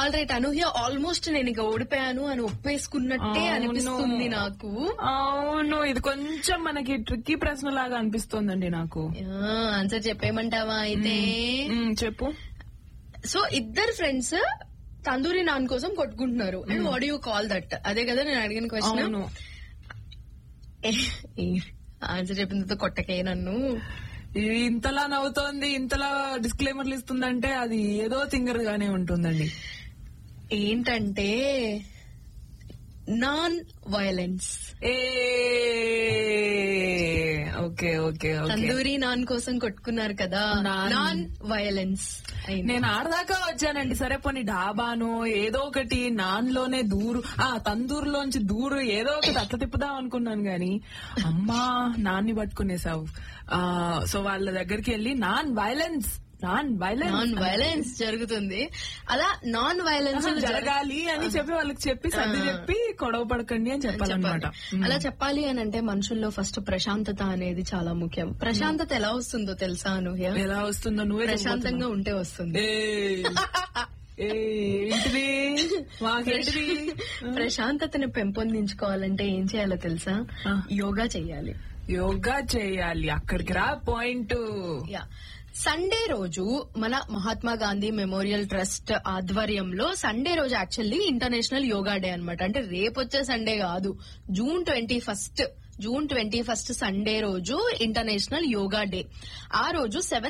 All right అనూహ్య almost నేను ఇక ఓడిపోయాను అని ఒప్పేసుకున్నట్టే అవును. అనిపిస్తుంది నాకు అవును ఇది కొంచెం మనకి ట్రిక్కీ ప్రశ్న లాగా అనిపిస్తోందండి నాకు ఆన్సర్ చెప్పేయమంటావా అయితే మ్మ్, చెప్పు సో ఇద్దరు ఫ్రెండ్స్ తందూరి నాన్ కోసం కొట్టుకుంటున్నారు and what you call that అదే కదా నేను అడిగిన క్వశ్చన్ అవును ఆన్సర్ చెప్పిన తర్వాత కొట్టకే నన్ను ఇది ఇంతలా నవ్వుతోంది ఇంతలా డిస్క్లైమర్లు ఇస్తుందంటే అది ఏదో థింగర్ గానే ఉంటుందండి ఏంటంటే నాన్ వయలెన్స్ ఏ okay okay okay tandoori naan కోసం కొట్టుకున్నారు కదా నాన్. నాన్ వయలెన్స్ నేను ఆడదాకా వచ్చానండి సరే పోనీ డాబాను ఏదో ఒకటి నాన్ లోనే దూరు ఆ తందూరులోంచి దూరు ఏదో ఒకటి అట్లా తిప్పుదాం అనుకున్నాను గాని అమ్మా నాన్ని పట్టుకునేసావు ఆ సో వాళ్ళ దగ్గరికి వెళ్ళి non violence non violence non violence జరుగుతుంది అలా నాన్ వైలెన్స్ జరగాలి అని చెప్పి వాళ్ళకి చెప్పి సర్ది చెప్పి గొడవ పడకండి అని చెప్పాలన్నమాట అలా చెప్పాలి అని అంటే మనుషుల్లో ఫస్ట్ ప్రశాంతత అనేది చాలా ముఖ్యం ప్రశాంతత ఎలా వస్తుందో తెలుసా అనూహ్య ఎలా వస్తుందో నువ్వే ప్రశాంతంగా ఉంటే వస్తుంది ఏ ఏంటిది మాకేంటిది ప్రశాంతతని పెంపొందించుకోవాలంటే ఏం చేయాలో తెలుసా ఆ. యోగా చేయాలి యోగా చేయాలి అక్కడికి రా పాయింట్ యా సండే రోజు మన మహాత్మా గాంధీ మెమోరియల్ ట్రస్ట్ ఆధ్వర్యంలో సండే రోజు యాక్చువల్లీ ఇంటర్నేషనల్ యోగా డే అన్నమాట అంటే రేపు వచ్చే సండే కాదు June twenty first June twenty first Sunday రోజు ఇంటర్నేషనల్ యోగా డే ఆ రోజు సెవెన్